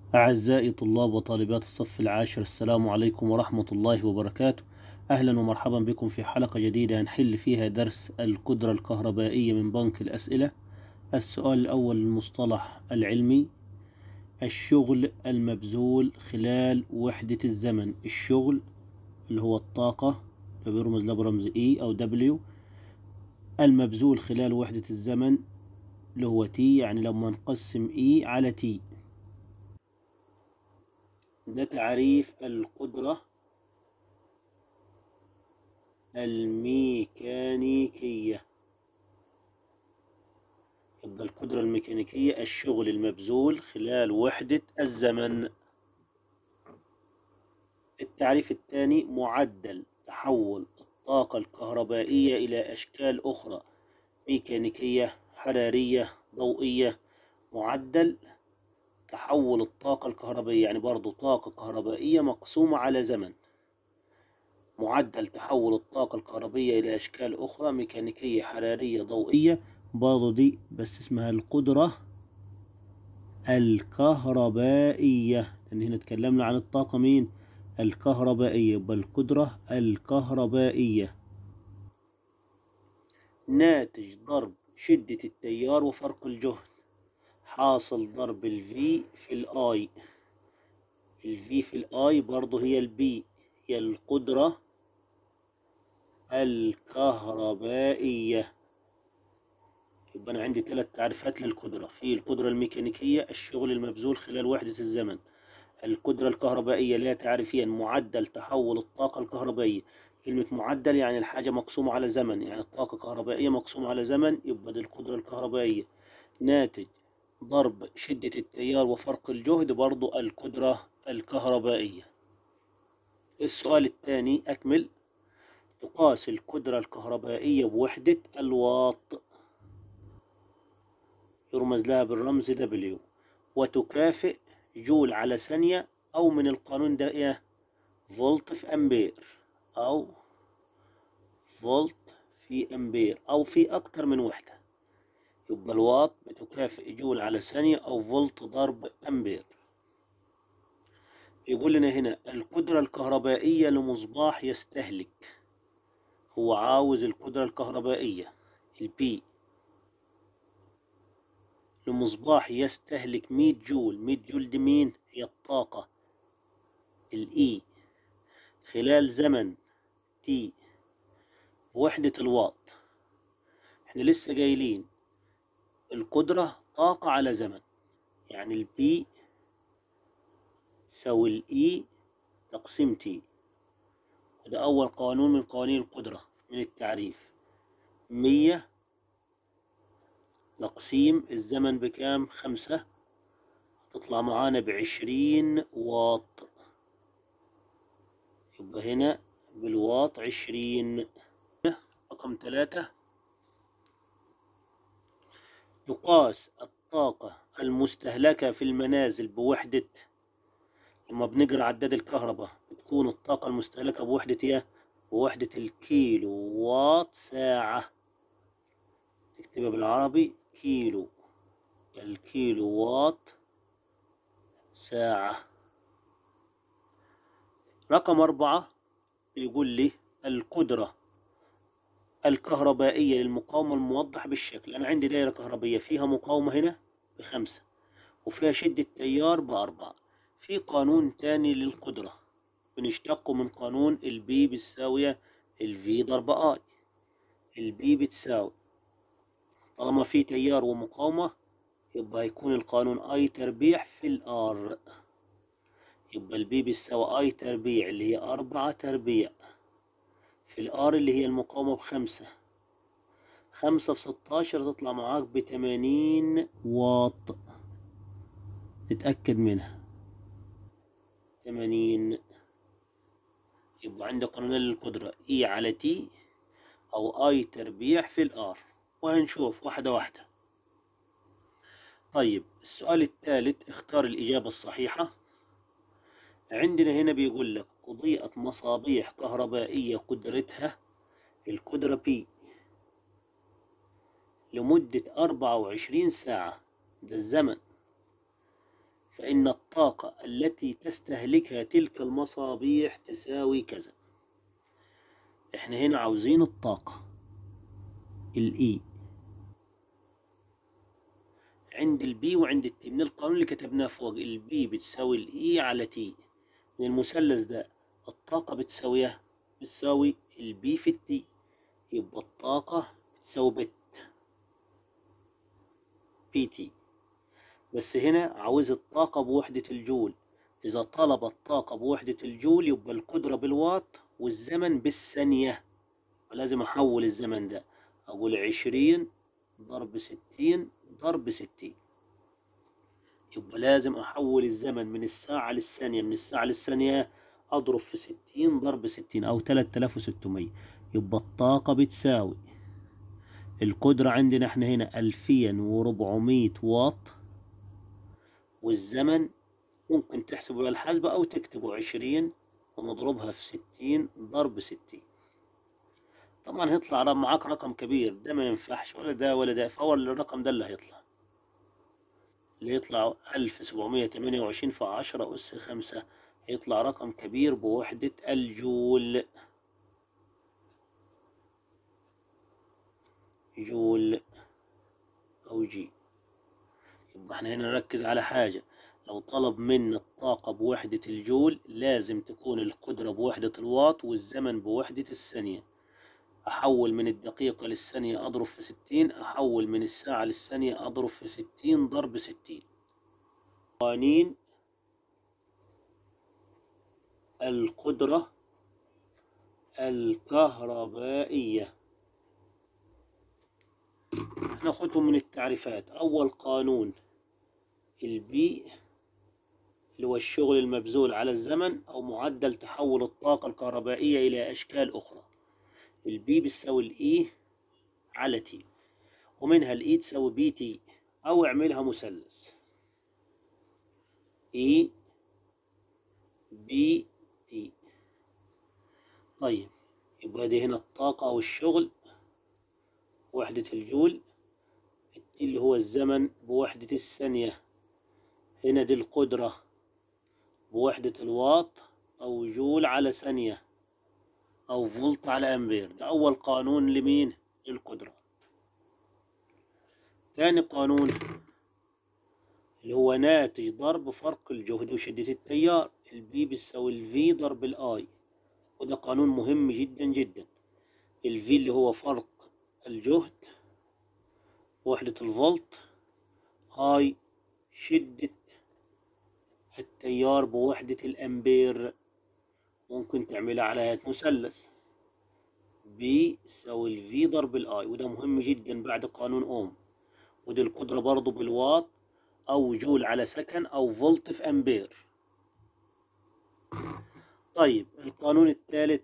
أعزائي طلاب وطالبات الصف العاشر السلام عليكم ورحمة الله وبركاته أهلا ومرحبا بكم في حلقة جديدة هنحل فيها درس القدرة الكهربائية من بنك الأسئلة السؤال الأول المصطلح العلمي الشغل المبذول خلال وحدة الزمن الشغل اللي هو الطاقة اللي بيرمز له برمز E أو W المبذول خلال وحدة الزمن اللي هو T يعني لما نقسم E على T ده تعريف القدرة الميكانيكية يبقى القدرة الميكانيكية الشغل المبذول خلال وحدة الزمن التعريف الثاني معدل تحول الطاقة الكهربائية إلى أشكال أخرى ميكانيكية حرارية ضوئية معدل تحول الطاقة الكهربائية يعني برضو طاقة كهربائية مقسومة على زمن معدل تحول الطاقة الكهربائية إلى أشكال أخرى ميكانيكية حرارية ضوئية برضو دي بس اسمها القدرة الكهربائية لأن هنا اتكلمنا عن الطاقة مين الكهربائية يبقى القدرة الكهربائية ناتج ضرب شدة التيار وفرق الجهد حاصل ضرب الفي في الاي الفي في الاي برضه هي البي هي القدرة الكهربائية يبقى أنا عندي ثلاث تعريفات للقدرة في القدرة الميكانيكية الشغل المبذول خلال وحدة الزمن القدرة الكهربائية لها تعريفين معدل تحول الطاقة الكهربائية كلمة معدل يعني الحاجة مقسومة على زمن يعني الطاقة الكهربائية مقسومة على زمن يبقى دي القدرة الكهربائية ناتج ضرب شدة التيار وفرق الجهد برضو القدرة الكهربائية السؤال الثاني أكمل تقاس القدرة الكهربائية بوحدة الواط يرمز لها بالرمز W وتكافئ جول على ثانية أو من القانون ده إيه فولت في أمبير أو فولت في أمبير أو في أكتر من وحدة يبقى الواط بتكافئ جول على ثانية أو فولت ضرب أمبير يقول لنا هنا القدرة الكهربائية لمصباح يستهلك هو عاوز القدرة الكهربائية البي لمصباح يستهلك 100 جول 100 جول دي مين هي الطاقة الإي خلال زمن تي بوحدة الواط احنا لسه قايلين القدرة طاقة على زمن يعني البي تساوي الإي تقسيم تي وده أول قانون من قوانين القدرة من التعريف مية تقسيم الزمن بكام خمسة تطلع معانا بعشرين واط يبقى هنا بالواط عشرين رقم ثلاثة تقاس الطاقة المستهلكة في المنازل بوحدة لما بنقرا عداد الكهرباء بتكون الطاقة المستهلكة بوحدة ايه؟ بوحدة الكيلو واط ساعة تكتبها بالعربي كيلو الكيلو واط ساعة رقم أربعة يقول لي القدرة الكهربائية للمقاومة الموضح بالشكل أنا عندي دائرة كهربية فيها مقاومة هنا بخمسة وفيها شدة تيار بأربعة في قانون تاني للقدرة بنشتقه من قانون البي بتساوية الفي ضرب اي البي بتساوي طالما في تيار ومقاومة يبقى هيكون القانون اي تربيع في الار يبقى البي بتساوي اي تربيع اللي هي أربعة تربيع في الار اللي هي المقاومة بخمسة خمسة في ستاشر تطلع معاك بتمانين واط تتأكد منها تمانين يبقى عندك قانون للقدرة اي على تي او اي تربيع في الار وهنشوف واحدة واحدة طيب السؤال الثالث اختار الإجابة الصحيحة عندنا هنا بيقول لك أضيئت مصابيح كهربائية قدرتها القدرة بي لمدة أربعة وعشرين ساعة ده الزمن فإن الطاقة التي تستهلكها تلك المصابيح تساوي كذا احنا هنا عاوزين الطاقة الإي عند البي وعند التي من القانون اللي كتبناه فوق البي بتساوي الإي على تي من المثلث ده الطاقة بتساويها بتساوي البي في التي يبقى الطاقة بتساوي بت بي تي بس هنا عاوز الطاقة بوحدة الجول إذا طلب الطاقة بوحدة الجول يبقى القدرة بالوات والزمن بالثانية ولازم أحول الزمن ده أقول عشرين ضرب ستين ضرب ستين يبقى لازم أحول الزمن من الساعة للثانية من الساعة للثانية أضرب في ستين ضرب ستين أو تلات آلاف وستمية يبقى الطاقة بتساوي القدرة عندنا احنا هنا ألفين وربعمية واط والزمن ممكن تحسبه بالحاسبة أو تكتبه عشرين ونضربها في ستين ضرب ستين طبعا هيطلع معاك رقم كبير ده ما ينفعش ولا ده ولا ده فأول الرقم ده اللي هيطلع اللي يطلع ألف سبعمية تمانية وعشرين في عشرة أس خمسة هيطلع رقم كبير بوحدة الجول جول أو جي يبقى احنا هنا نركز على حاجة لو طلب منا الطاقة بوحدة الجول لازم تكون القدرة بوحدة الواط والزمن بوحدة الثانية أحول من الدقيقة للثانية أضرب في ستين أحول من الساعة للثانية أضرب في ستين ضرب ستين قوانين القدرة الكهربائية هناخدهم من التعريفات أول قانون البي اللي هو الشغل المبذول على الزمن أو معدل تحول الطاقة الكهربائية إلى أشكال أخرى البي بتساوي الإي على تي ومنها الإي تساوي بي تي أو اعملها مثلث إي بي تي طيب يبقى دي هنا الطاقة أو الشغل وحدة الجول التي اللي هو الزمن بوحدة الثانية هنا دي القدرة بوحدة الواط أو جول على ثانية أو فولت على أمبير ده أول قانون لمين؟ للقدرة ثاني قانون اللي هو ناتج ضرب فرق الجهد وشدة التيار البي بتساوي الفي ضرب الاي وده قانون مهم جدا جدا الفي اللي هو فرق الجهد وحدة الفولت هاي شدة التيار بوحدة الأمبير ممكن تعملها على هيئة مثلث بي يساوي الفي ضرب الاي وده مهم جدا بعد قانون اوم ودي القدرة برضو بالواط أو جول على سكن أو فولت في أمبير طيب القانون الثالث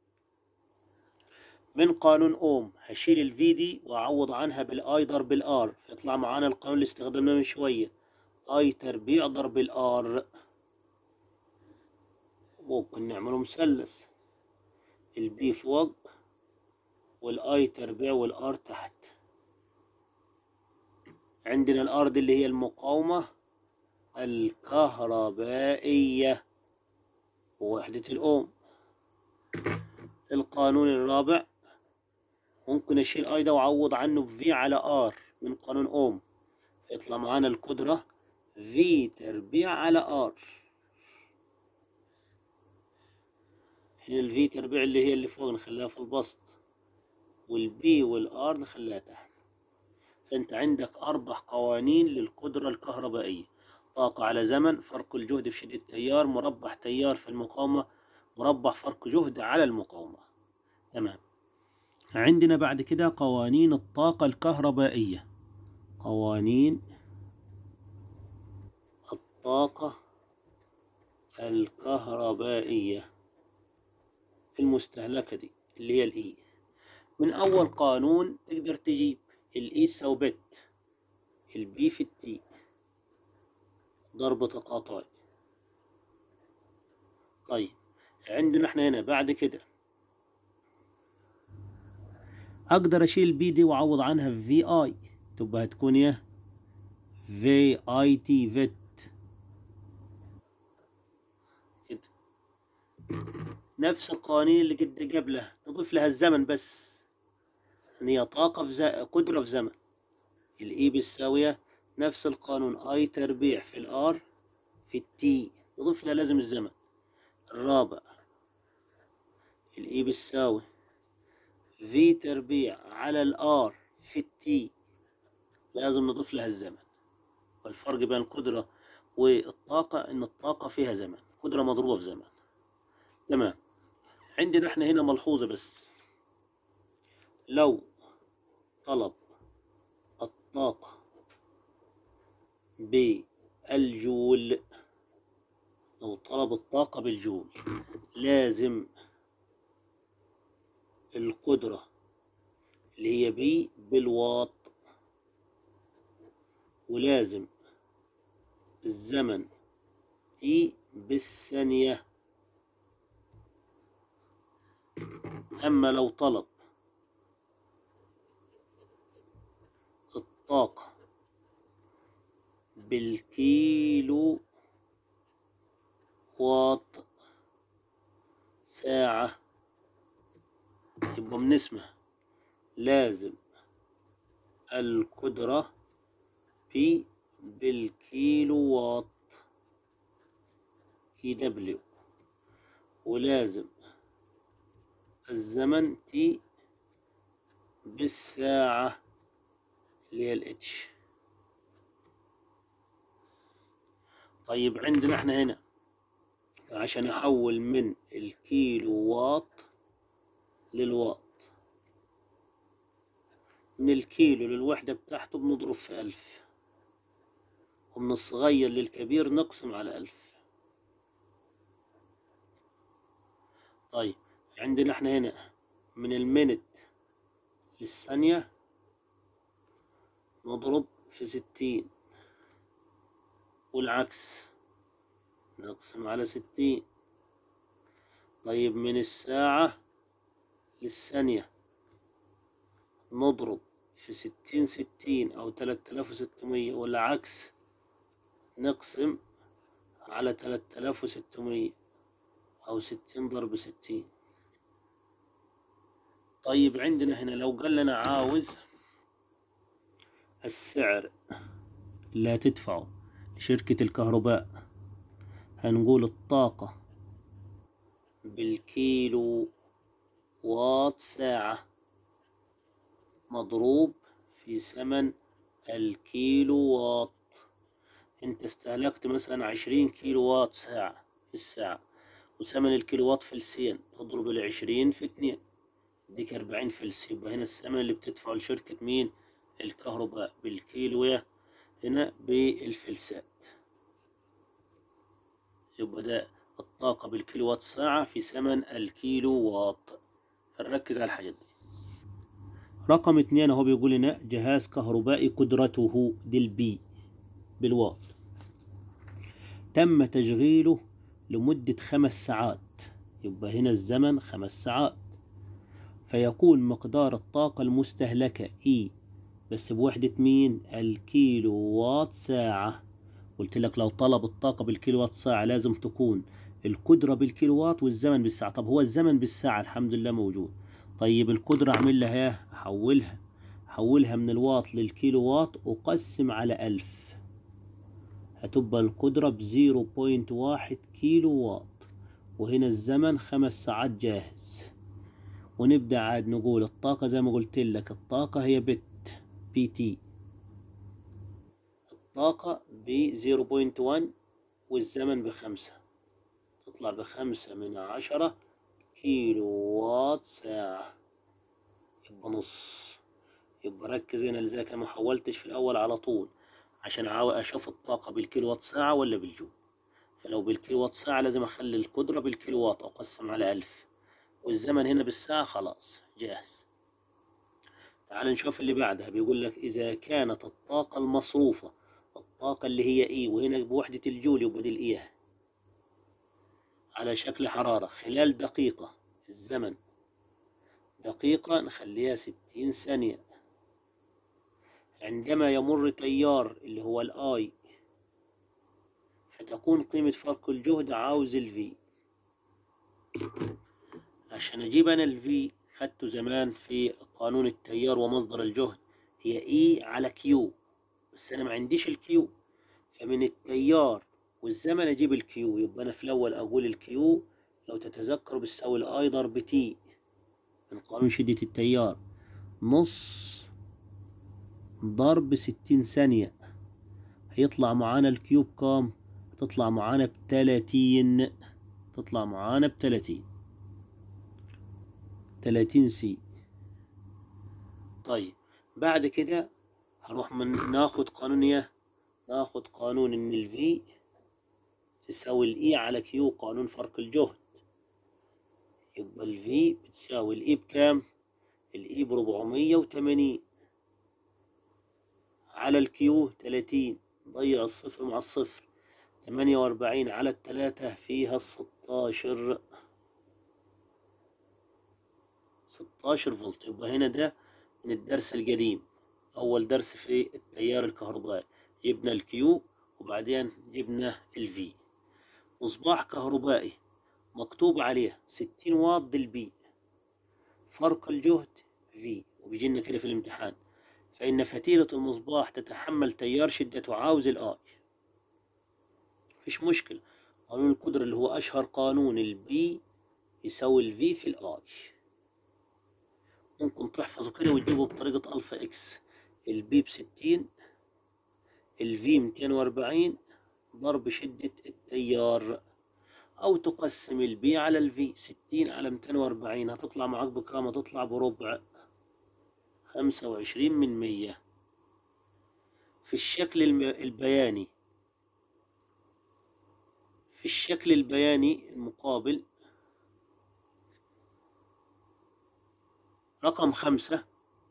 من قانون اوم هشيل الفي دي واعوض عنها بالاي ضرب الار فيطلع معانا القانون اللي استخدمناه من شويه اي تربيع ضرب الار ممكن نعمله مثلث البي فوق والاي تربيع والار تحت عندنا الار دي اللي هي المقاومه الكهربائيه ووحده الاوم القانون الرابع ممكن اشيل اي ده واعوض عنه بفي على ار من قانون اوم فيطلع معانا القدرة في تربيع على ار هنا الفي تربيع اللي هي اللي فوق نخليها في البسط والبي والار نخليها تحت فانت عندك اربع قوانين للقدرة الكهربائية طاقة على زمن فرق الجهد في شدة التيار مربع تيار في المقاومة مربع فرق جهد على المقاومة تمام عندنا بعد كده قوانين الطاقة الكهربائية قوانين الطاقة الكهربائية المستهلكة دي اللي هي الإي من أول قانون تقدر تجيب الإي تساوي بت البي في التي ضرب تقاطعي طيب عندنا احنا هنا بعد كده اقدر اشيل بي دي واعوض عنها في في اي تبقى هتكون ايه في اي تي فيت كده نفس القوانين اللي قد قبلها نضيف لها الزمن بس ان هي طاقة في ز... قدرة في زمن الاي بتساوية نفس القانون اي تربيع في الار في التي نضيف لها لازم الزمن الرابع الاي بتساوي في تربيع على الار في التي لازم نضيف لها الزمن والفرق بين القدرة والطاقة ان الطاقة فيها زمن قدرة مضروبة في زمن تمام عندنا احنا هنا ملحوظة بس لو طلب الطاقة بالجول لو طلب الطاقة بالجول لازم القدرة اللي هي بي بالواط ولازم الزمن تي بالثانية أما لو طلب الطاقة بالكيلو واط ساعة يبقى بنسمع لازم القدرة بي بالكيلو واط كي دبليو ولازم الزمن تي بالساعة اللي هي الاتش طيب عندنا احنا هنا عشان احول من الكيلو واط للواط من الكيلو للوحدة بتاعته بنضرب في ألف ومن الصغير للكبير نقسم على ألف طيب عندنا احنا هنا من المنت للثانية نضرب في ستين والعكس نقسم على ستين طيب من الساعة للثانية نضرب في ستين ستين أو تلات آلاف وستمية والعكس نقسم على تلات آلاف وستمية أو ستين ضرب ستين طيب عندنا هنا لو قال لنا عاوز السعر لا تدفعه لشركة الكهرباء هنقول الطاقة بالكيلو واط ساعة مضروب في ثمن الكيلو واط انت استهلكت مثلا عشرين كيلو واط ساعة في الساعة وثمن الكيلو واط فلسين تضرب العشرين في اتنين يديك أربعين فلس يبقى هنا الثمن اللي بتدفعه لشركة مين الكهرباء بالكيلو هنا بالفلسات يبقى ده الطاقة بالكيلو وات ساعة في ثمن الكيلو واط فنركز على الحاجات دي رقم اتنين اهو بيقول لنا جهاز كهربائي قدرته دي البي بالواط تم تشغيله لمدة خمس ساعات يبقى هنا الزمن خمس ساعات فيكون مقدار الطاقة المستهلكة E بس بوحدة مين الكيلو وات ساعة قلت لك لو طلب الطاقة بالكيلو وات ساعة لازم تكون القدرة بالكيلو وات والزمن بالساعة طب هو الزمن بالساعة الحمد لله موجود طيب القدرة أعمل لها إيه أحولها أحولها من الواط للكيلو وات أقسم على ألف هتبقى القدرة بزيرو بوينت واحد كيلو واط وهنا الزمن خمس ساعات جاهز ونبدأ عاد نقول الطاقة زي ما قلت لك الطاقة هي بت بي تي الطاقة ب 0.1 والزمن بخمسة تطلع بخمسة من عشرة كيلو واط ساعة يبقى نص يبقى ركز هنا لذلك ما حولتش في الأول على طول عشان أشوف الطاقة بالكيلو واط ساعة ولا بالجول فلو بالكيلو واط ساعة لازم أخلي القدرة بالكيلو واط أقسم على ألف والزمن هنا بالساعة خلاص جاهز تعال نشوف اللي بعدها بيقول لك إذا كانت الطاقة المصروفة الطاقة اللي هي إي وهنا بوحدة الجول يبقى دي الإيه على شكل حرارة خلال دقيقة الزمن دقيقة نخليها ستين ثانية عندما يمر تيار اللي هو الآي فتكون قيمة فرق الجهد عاوز الفي عشان اجيب انا الفي خدته زمان في قانون التيار ومصدر الجهد هي اي على كيو بس انا ما عنديش الكيو فمن التيار والزمن اجيب الكيو يبقى انا في الاول اقول الكيو لو تتذكروا بتساوي الاي ضرب تي من قانون شدة التيار نص ضرب ستين ثانية هيطلع معانا الكيوب كام تطلع معانا بتلاتين تطلع معانا بتلاتين تلاتين سي طيب بعد كده هنروح من ناخد قانون ايه ناخد قانون ان الفي تساوي الاي على كيو قانون فرق الجهد يبقى الفي بتساوي الاي بكام الاي بربعمية وتمانين على الكيو تلاتين ضيع الصفر مع الصفر تمانية وأربعين على التلاتة فيها الستاشر ستاشر فولت يبقى هنا ده من الدرس القديم أول درس في التيار الكهربائي جبنا الكيو وبعدين جبنا الفي مصباح كهربائي مكتوب عليه ستين واط دلبي فرق الجهد في وبيجينا كده في الامتحان فإن فتيلة المصباح تتحمل تيار شدته عاوز الآي مفيش مشكلة قانون القدرة اللي هو أشهر قانون البي يساوي الفي في الآي ممكن تحفظه كده وتجيبه بطريقة ألفا إكس البي بستين الفي ميتين وأربعين ضرب شدة التيار أو تقسم البي على الفي ستين على ميتين وأربعين هتطلع معاك بكام هتطلع بربع خمسة وعشرين من مية في الشكل الم- البياني في الشكل البياني المقابل رقم خمسة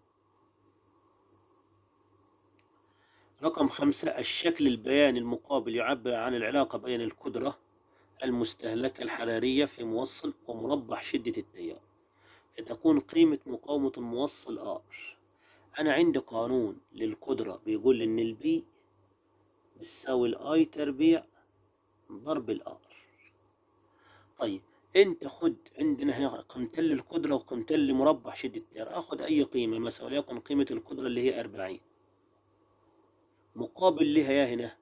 رقم خمسة الشكل البياني المقابل يعبر عن العلاقة بين القدرة المستهلكة الحرارية في موصل ومربح شدة التيار فتكون قيمة مقاومة الموصل R أنا عندي قانون للقدرة بيقول إن البي بتساوي الآي تربيع ضرب الآر طيب أنت خد عندنا هنا قيمتين للقدرة وقيمتين لمربح شدة التيار آخد أي قيمة مثلا وليكن قيمة القدرة اللي هي أربعين مقابل لها يا هنا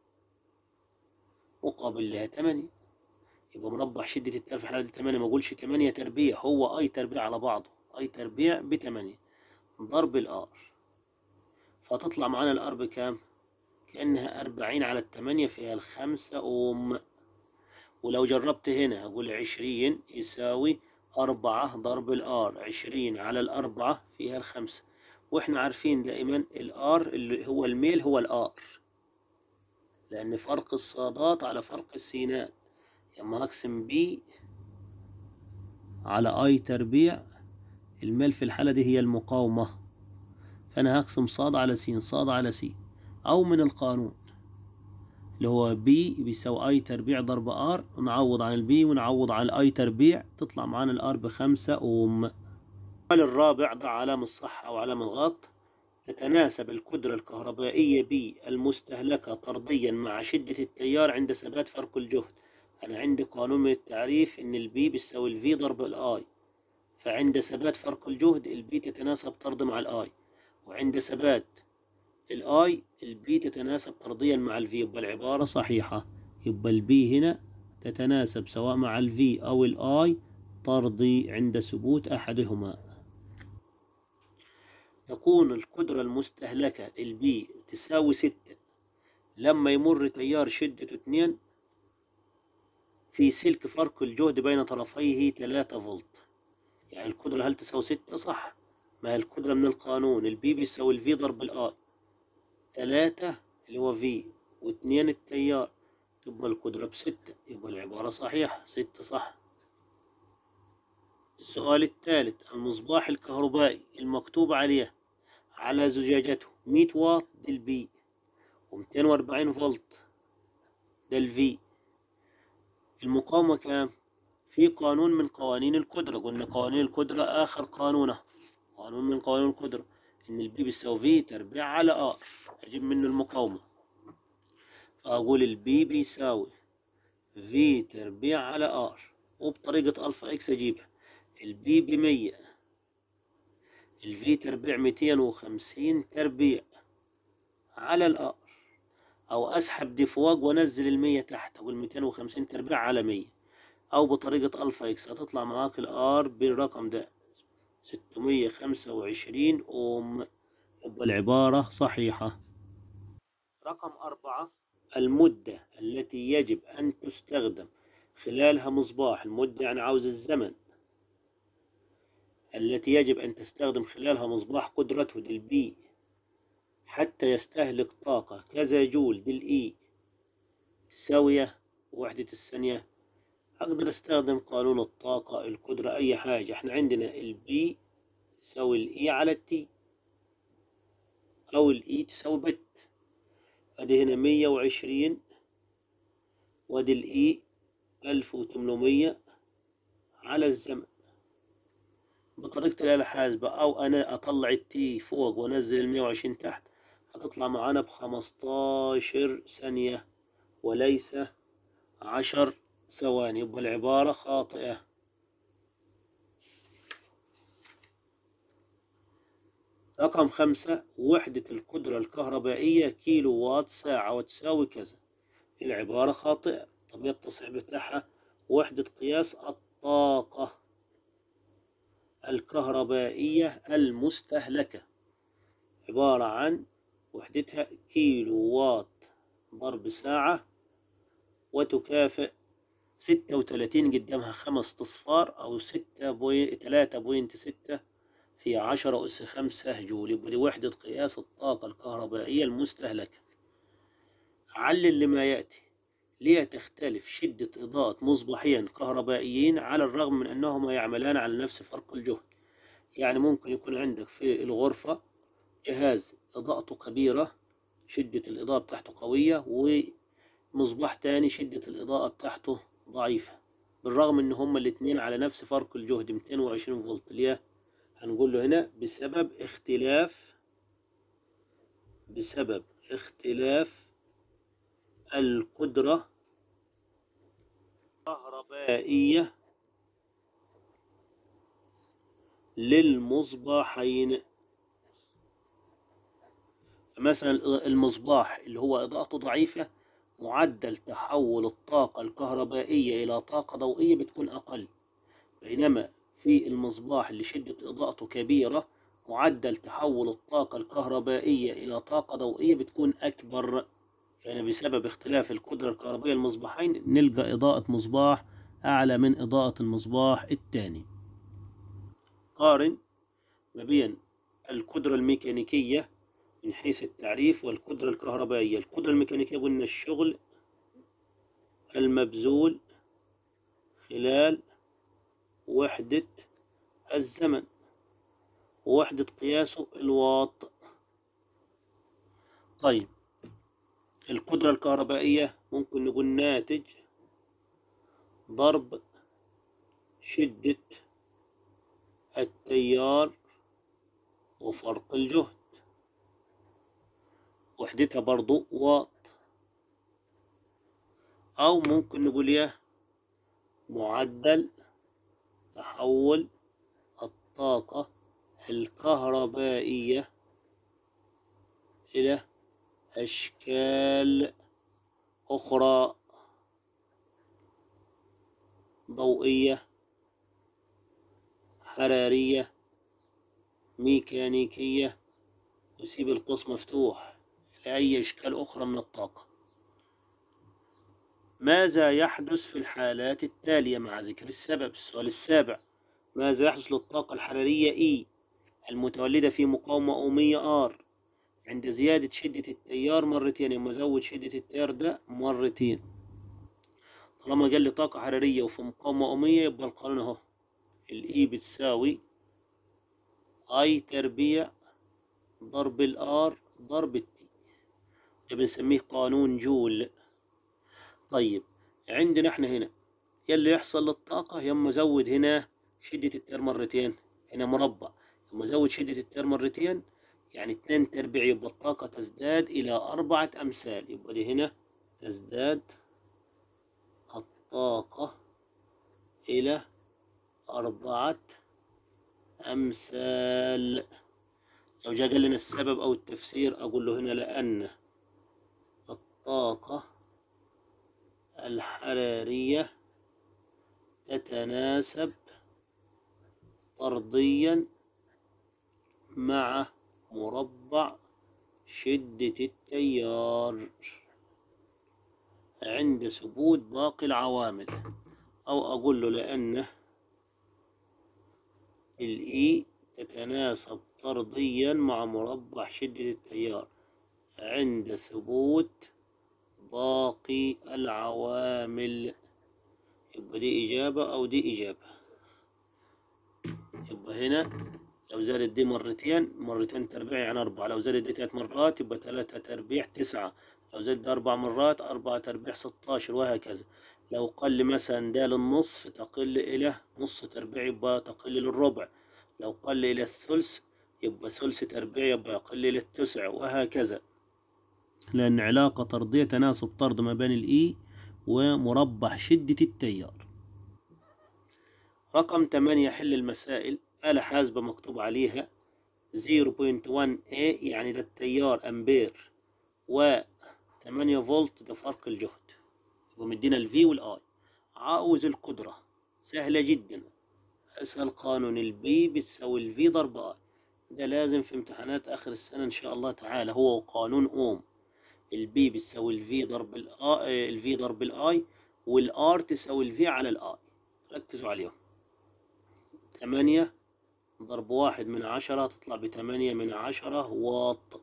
مقابل لها تمانية يبقى مربع شدة التيار في الحالة دي تمانية ما اقولش تمانية تربيع هو اي تربيع على بعضه اي تربيع بتمانية ضرب الار فتطلع معانا الار بكام كأنها أربعين على التمانية فيها الخمسة أوم ولو جربت هنا أقول عشرين يساوي أربعة ضرب الآر عشرين على الأربعة فيها الخمسة وإحنا عارفين دائما الآر اللي هو الميل هو الآر لأن فرق الصادات على فرق السينات لما أقسم بي على أي تربيع الميل في الحالة دي هي المقاومة فأنا هقسم صاد على سين صاد على سين أو من القانون اللي هو بي بيساوي اي تربيع ضرب ار نعوض عن البي ونعوض عن الاي تربيع تطلع معانا الار بخمسة اوم السؤال الرابع ضع علامة صح او علامة غلط تتناسب القدرة الكهربائية بي المستهلكة طرديا مع شدة التيار عند ثبات فرق الجهد أنا عندي قانون من التعريف إن البي بيساوي الفي ضرب الآي فعند ثبات فرق الجهد البي تتناسب طرد مع الآي وعند ثبات الاي البي تتناسب طرديا مع الفي يبقى العبارة صحيحة يبقى البي هنا تتناسب سواء مع الفي أو الاي طردي عند ثبوت أحدهما تكون القدرة المستهلكة البي تساوي ستة لما يمر تيار شدته اتنين في سلك فرق الجهد بين طرفيه تلاتة فولت يعني القدرة هل تساوي ستة صح ما هي القدرة من القانون البي بيساوي الفي ضرب الاي تلاتة اللي هو في واتنين التيار تبقى القدرة بستة يبقى العبارة صحيحة ستة صح السؤال الثالث المصباح الكهربائي المكتوب عليه على زجاجته مية واط ده البي ومتين وأربعين فولت ده الفي المقاومة كام؟ في قانون من قوانين القدرة قلنا قوانين القدرة آخر قانونه قانون من قوانين القدرة إن البي بيساوي في تربيع على آر أجيب منه المقاومة فأقول البي بيساوي في تربيع على ار وبطريقة الفا اكس اجيبها البي بمية الفي تربيع ميتين وخمسين تربيع على الار او اسحب دي فوق وانزل المية تحت اقول ميتين وخمسين تربيع على مية او بطريقة الفا اكس هتطلع معاك الار بالرقم ده ستمية خمسة وعشرين اوم يبقى العبارة صحيحة رقم أربعة المدة التي يجب أن تستخدم خلالها مصباح المدة يعني عاوز الزمن التي يجب أن تستخدم خلالها مصباح قدرته دي البي حتى يستهلك طاقة كذا جول دي الإي تساوية وحدة الثانية أقدر أستخدم قانون الطاقة القدرة أي حاجة إحنا عندنا البي تساوي الإي على التي أو الإي تساوي بت أدي هنا مية وعشرين وأدي الإي ألف وتمنمية على الزمن بطريقة الآلة الحاسبة أو أنا أطلع التي فوق وأنزل المية وعشرين تحت هتطلع معانا بخمستاشر ثانية وليس عشر ثواني يبقى العبارة خاطئة رقم خمسة وحدة القدرة الكهربائية كيلو وات ساعة وتساوي كذا العبارة خاطئة طب التصحيح بتاعها وحدة قياس الطاقة الكهربائية المستهلكة عبارة عن وحدتها كيلو وات ضرب ساعة وتكافئ ستة وتلاتين قدامها خمس تصفار أو ستة بوي تلاتة بوينت ستة في عشرة أس خمسة جول يبقى دي وحدة قياس الطاقة الكهربائية المستهلكة علل لما يأتي ليه تختلف شدة إضاءة مصباحين كهربائيين على الرغم من أنهما يعملان على نفس فرق الجهد يعني ممكن يكون عندك في الغرفة جهاز إضاءته كبيرة شدة الإضاءة بتاعته قوية ومصباح تاني شدة الإضاءة بتاعته ضعيفة بالرغم ان هما الاتنين على نفس فرق الجهد 220 فولت ليه هنقول له هنا بسبب اختلاف بسبب اختلاف القدرة الكهربائية للمصباحين مثلا المصباح اللي هو إضاءته ضعيفة معدل تحول الطاقة الكهربائية إلى طاقة ضوئية بتكون أقل بينما في المصباح اللي شدة إضاءته كبيرة معدل تحول الطاقة الكهربائية إلى طاقة ضوئية بتكون أكبر فهنا بسبب اختلاف القدرة الكهربائية للمصباحين نلقى إضاءة مصباح أعلى من إضاءة المصباح الثاني قارن ما بين القدرة الميكانيكية من حيث التعريف والقدرة الكهربائية القدرة الميكانيكية قلنا الشغل المبذول خلال وحدة الزمن ووحدة قياسه الواط طيب القدرة الكهربائية ممكن نقول ناتج ضرب شدة التيار وفرق الجهد وحدتها برضو واط أو ممكن نقول إيه معدل تحول الطاقة الكهربائية إلى أشكال أخرى ضوئية حرارية ميكانيكية نسيب القوس مفتوح لأي أشكال أخرى من الطاقة ماذا يحدث في الحالات التالية مع ذكر السبب السؤال السابع ماذا يحدث للطاقة الحرارية E المتولدة في مقاومة أومية R عند زيادة شدة التيار مرتين لما أزود شدة التيار ده مرتين طالما قال لي طاقة حرارية وفي مقاومة أومية يبقى القانون أهو الإي بتساوي أي تربيع ضرب الآر ضرب التي ده بنسميه قانون جول طيب عندنا احنا هنا يلي يحصل للطاقة يما زود هنا شدة التيار مرتين هنا مربع يما زود شدة التيار مرتين يعني اتنين تربيع يبقى الطاقة تزداد إلى أربعة أمثال يبقى دي هنا تزداد الطاقة إلى أربعة أمثال لو جاء قال لنا السبب أو التفسير أقول له هنا لأن الطاقة الحرارية تتناسب طرديا مع مربع شدة التيار عند ثبوت باقي العوامل أو أقول له لأن الإي تتناسب طرديا مع مربع شدة التيار عند ثبوت باقي العوامل يبقى دي إجابة أو دي إجابة يبقى هنا لو زادت دي مرتين مرتين تربيع يعني أربعة لو زادت دي تلات مرات يبقى تلاتة تربيع تسعة لو زادت أربع مرات أربعة تربيع ستاشر وهكذا لو قل مثلا ده للنصف تقل إلى نص تربيع يبقى تقل للربع لو قل إلى الثلث يبقى ثلث تربيع يبقى يقل إلى التسع وهكذا لأن علاقة طردية تناسب طرد ما بين الإي ومربع شدة التيار رقم 8 حل المسائل آلة حاسبة مكتوب عليها 0.1A يعني ده التيار أمبير و 8 فولت ده فرق الجهد يبقى مدينا الفي والاي عاوز القدرة سهلة جدا أسهل قانون البي بتساوي الفي ضرب اي ده لازم في امتحانات آخر السنة إن شاء الله تعالى هو قانون أوم البي بتساوي الفي ضرب الاي الفي ضرب الاي والار تساوي الفي على الاي ركزوا عليهم تمانية ضرب واحد من عشرة تطلع بتمانية من عشرة واط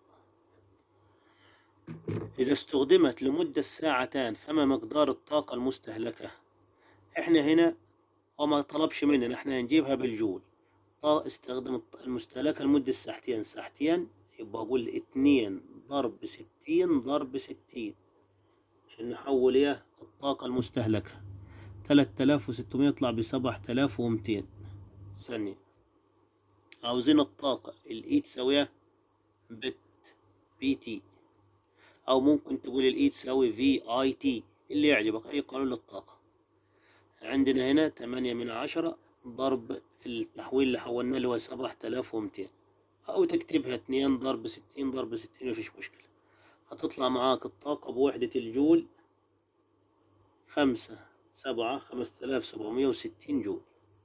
إذا استخدمت لمدة ساعتان فما مقدار الطاقة المستهلكة إحنا هنا وما طلبش مننا إحنا هنجيبها بالجول استخدم المستهلكة لمدة ساعتين ساعتين يبقى أقول اتنين ضرب ستين ضرب ستين عشان نحول إيه الطاقة المستهلكة تلات آلاف وستمية يطلع بسبعة آلاف ومتين ثانية عاوزين الطاقة الإي تساويها بت بي تي أو ممكن تقول الإي تساوي في أي تي اللي يعجبك أي قانون للطاقة عندنا هنا تمانية من عشرة ضرب التحويل اللي حولناه اللي هو سبعة آلاف ومتين أو تكتبها اتنين ضرب ستين ضرب ستين مفيش مشكلة هتطلع معاك الطاقة بوحدة الجول خمسة سبعة خمسة آلاف سبعمية وستين جول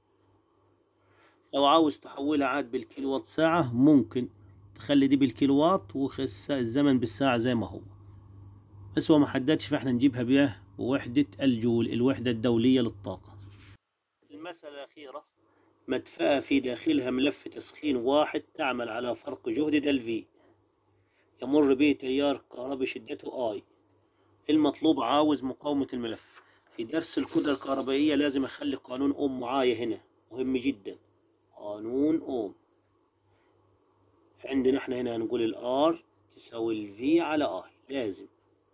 لو عاوز تحولها عاد بالكيلووات ساعة ممكن تخلي دي بالكيلووات وخس الزمن بالساعة زي ما هو بس هو محددش فاحنا نجيبها بيه بوحدة الجول الوحدة الدولية للطاقة المسألة الأخيرة مدفأة في داخلها ملف تسخين واحد تعمل على فرق جهد دل في يمر به تيار كهربي شدته اي المطلوب عاوز مقاومة الملف في درس القدرة الكهربائية لازم اخلي قانون اوم معايا هنا مهم جدا قانون اوم عندنا احنا هنا هنقول الار تساوي الفي على اي لازم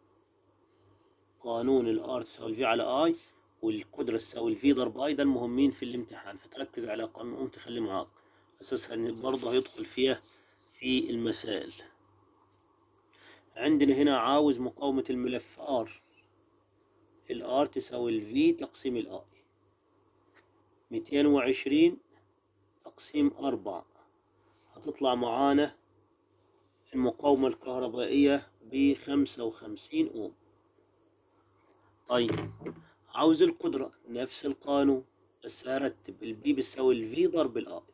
قانون الار تساوي الفي على اي والقدرة تساوي الفي ضرب اي ده المهمين في الامتحان فتركز على قانون اوم تخليه معاك اساسها ان برضه هيدخل فيها في المسائل عندنا هنا عاوز مقاومة الملف R ال R تساوي ال V تقسيم ال I ميتين وعشرين تقسيم أربعة هتطلع معانا المقاومة الكهربائية بخمسة وخمسين أوم طيب عاوز القدرة نفس القانون بس هرتب ال B بتساوي ال V ضرب ال I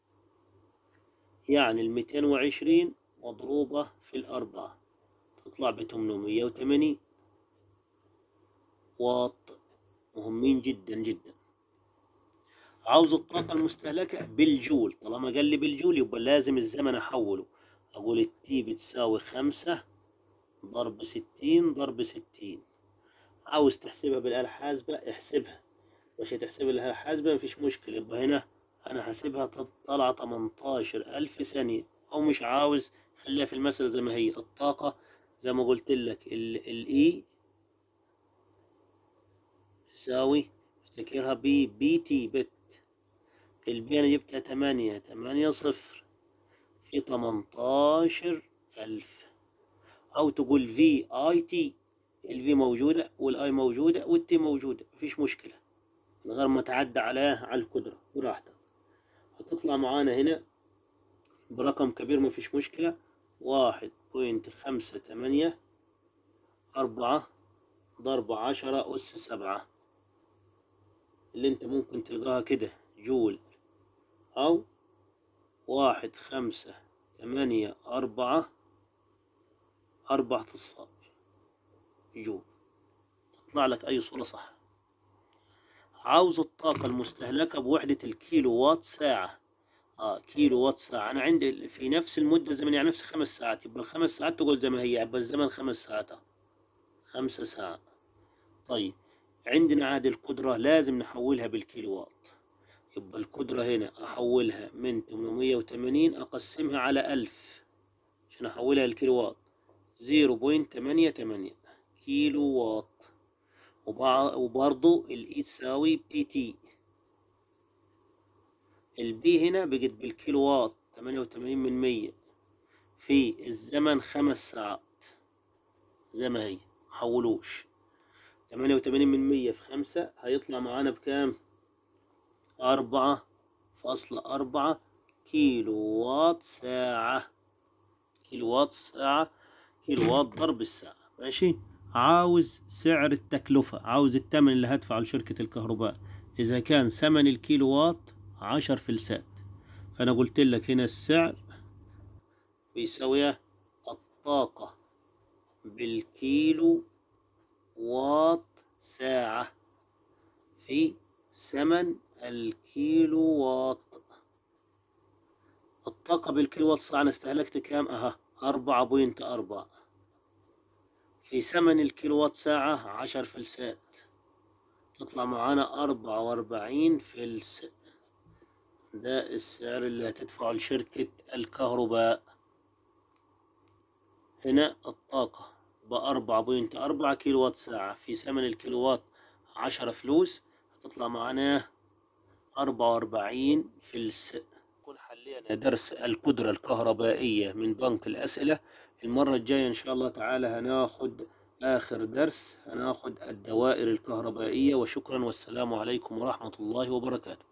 يعني الميتين وعشرين مضروبة في الأربعة تطلع بتمنمية وتمانين واط مهمين جدا جدا عاوز الطاقة المستهلكة بالجول طالما قال لي بالجول يبقى لازم الزمن أحوله أقول التي بتساوي خمسة ضرب ستين ضرب ستين عاوز تحسبها بالآلة الحاسبة احسبها مش هتحسبها بالآلة الحاسبة مفيش مشكلة يبقى هنا أنا حاسبها طلع تمنتاشر ألف ثانية أو مش عاوز خليها في المسألة زي ما هي الطاقة زي ما قلت لك الاي تساوي افتكرها بي بي تي بت البي انا جبتها تمانية تمانية صفر في تمنتاشر ألف أو تقول في اي تي الفي موجودة والاي موجودة والتي موجودة مفيش مشكلة من غير ما تعدى عليها على القدرة براحتك هتطلع معانا هنا برقم كبير مفيش مشكلة واحد بوينت خمسة تمانية أربعة ضرب عشرة أس سبعة اللي انت ممكن تلقاها كده جول أو واحد خمسة تمانية أربعة أربعة أصفار جول تطلع لك أي صورة صح عاوز الطاقة المستهلكة بوحدة الكيلو وات ساعة اه كيلو وات ساعة أنا عندي في نفس المدة الزمنية يعني نفس خمس ساعات يبقى الخمس ساعات تقول زي ما هي يبقى الزمن خمس ساعات آه. خمسة ساعات طيب عندنا عاد القدرة لازم نحولها بالكيلو وات يبقى القدرة هنا أحولها من 880 أقسمها على ألف عشان أحولها لكيلو وات زيرو بوينت تمانية تمانية كيلو وات وبرضو الإي تساوي بي تي البي هنا بقت بالكيلو وات تمانية وتمانين من مية في الزمن خمس ساعات زي ما هي محولوش تمانية وتمانين من مية في خمسة هيطلع معانا بكام أربعة فاصلة أربعة كيلو وات ساعة كيلو وات ساعة كيلو وات ضرب الساعة ماشي عاوز سعر التكلفة عاوز الثمن اللي هدفعه لشركة الكهرباء إذا كان ثمن الكيلو وات عشر فلسات فأنا قلت لك هنا السعر بيساوي الطاقة بالكيلو وات ساعة في ثمن الكيلو وات الطاقة بالكيلو وات ساعة أنا استهلكت كام أها أربعة بوينت أربعة في ثمن الكيلو وات ساعة عشر فلسات تطلع معانا أربعة وأربعين فلس ده السعر اللي هتدفعه لشركة الكهرباء هنا الطاقة بأربعة بوينت أربعة كيلو وات ساعة في ثمن الكيلو وات عشرة فلوس هتطلع معانا أربعة وأربعين فلس نكون حلينا درس القدرة الكهربائية من بنك الأسئلة المرة الجاية إن شاء الله تعالى هناخد آخر درس هناخد الدوائر الكهربائية وشكرا والسلام عليكم ورحمة الله وبركاته